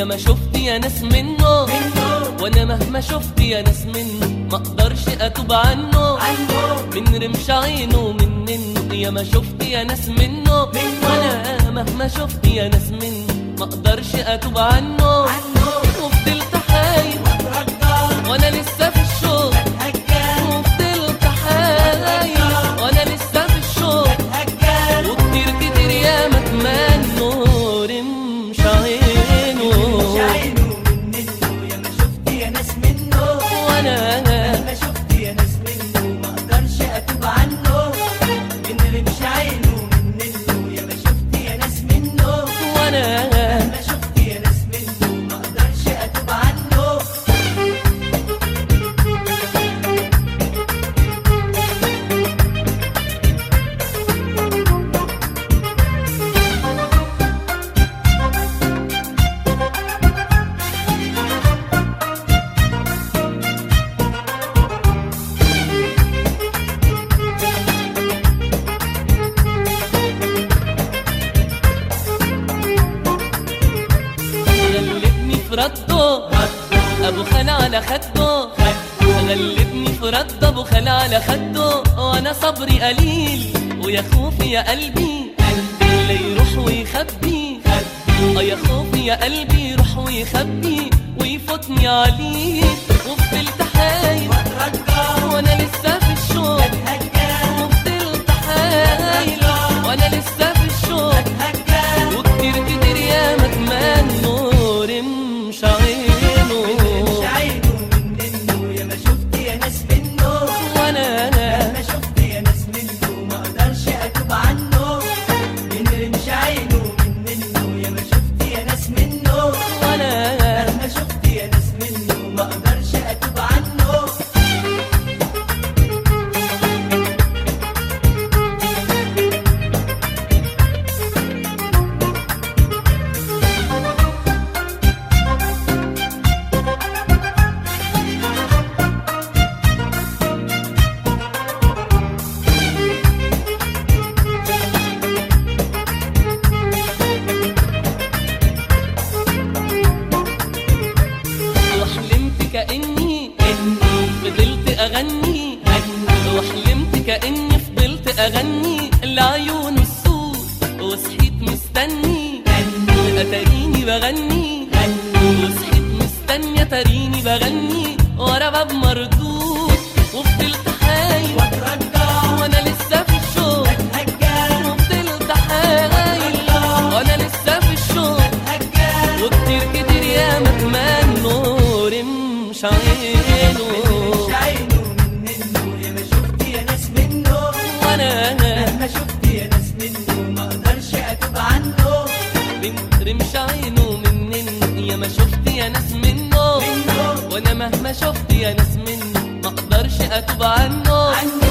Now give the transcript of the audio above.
يا ما شفت يا ناس منه منه وانا مهما شفت يا ناس منه ما اقدرش اتوب عنه عنه من رمش عينه ومن ننه يا ما شفت يا ناس منه منه. وانا مهما شفت يا ناس منه ما اقدرش اتوب عنه عنه وفضلت حاير واترجى وانا لسه في الشوق هجان وفضلت حاير وانا لسه في الشوق هجان وكتير كتير يا ما اتمنوا رمش عينه مش عينه منه يا ما شفت يا ناس منه وانا ما شفت يا ناس منه ما اقدرش اتوب عنه من رمش عينه منه يا ما شفت يا ناس منه وانا ما شفت يا ناس منه ما اقدرش اتوب عنه غلبني في رده ابو خال على خده غلبني في رده ابو خال على خده وانا صبري قليل ويا خوفي يا قلبي قلبي لا يروح ويخبي اه يا خوفي يا قلبي يروح ويخبي ويفوتني عليه وفضلت حاير واترجى وانا لسه في الشوق هجان وفضلت حاير وانا لسه في الشوق هجان وكتير كتير يا ما اتمنوا رمش عينه مش عينه منه يا ما شفت يا ناس منه وانا ما شفت يا ناس منه ما اقدرش اتوب عنه من رمش عينه منه يا ما شفت يا ناس منه وانا ما شفت يا ناس منه ما اقدرش اتوب عنه وحلمت كاني اني فضلت اغني وحلمت كاني فضلت اغني لعيون السود وصحيت مستني اتاريني بغني وصحيت مستني تريني بغني ورا باب مردود وفضلت حاير واترجى وانا لسه في الشوق هجان وفضلت حاير وانا لسه في الشوق هجان وكتير كتير يا ما اتمنوا رمش عينه مش عينه منه يا ما شفت يا ناس منه وانا ما شفت يا ناس منه ما اقدرش اتوب عنه بنت رمش عينه منن يا ما شفت يا ناس منه منه وانا مهما شفت يا ناس منه ما اقدرش اتوب عنه عنه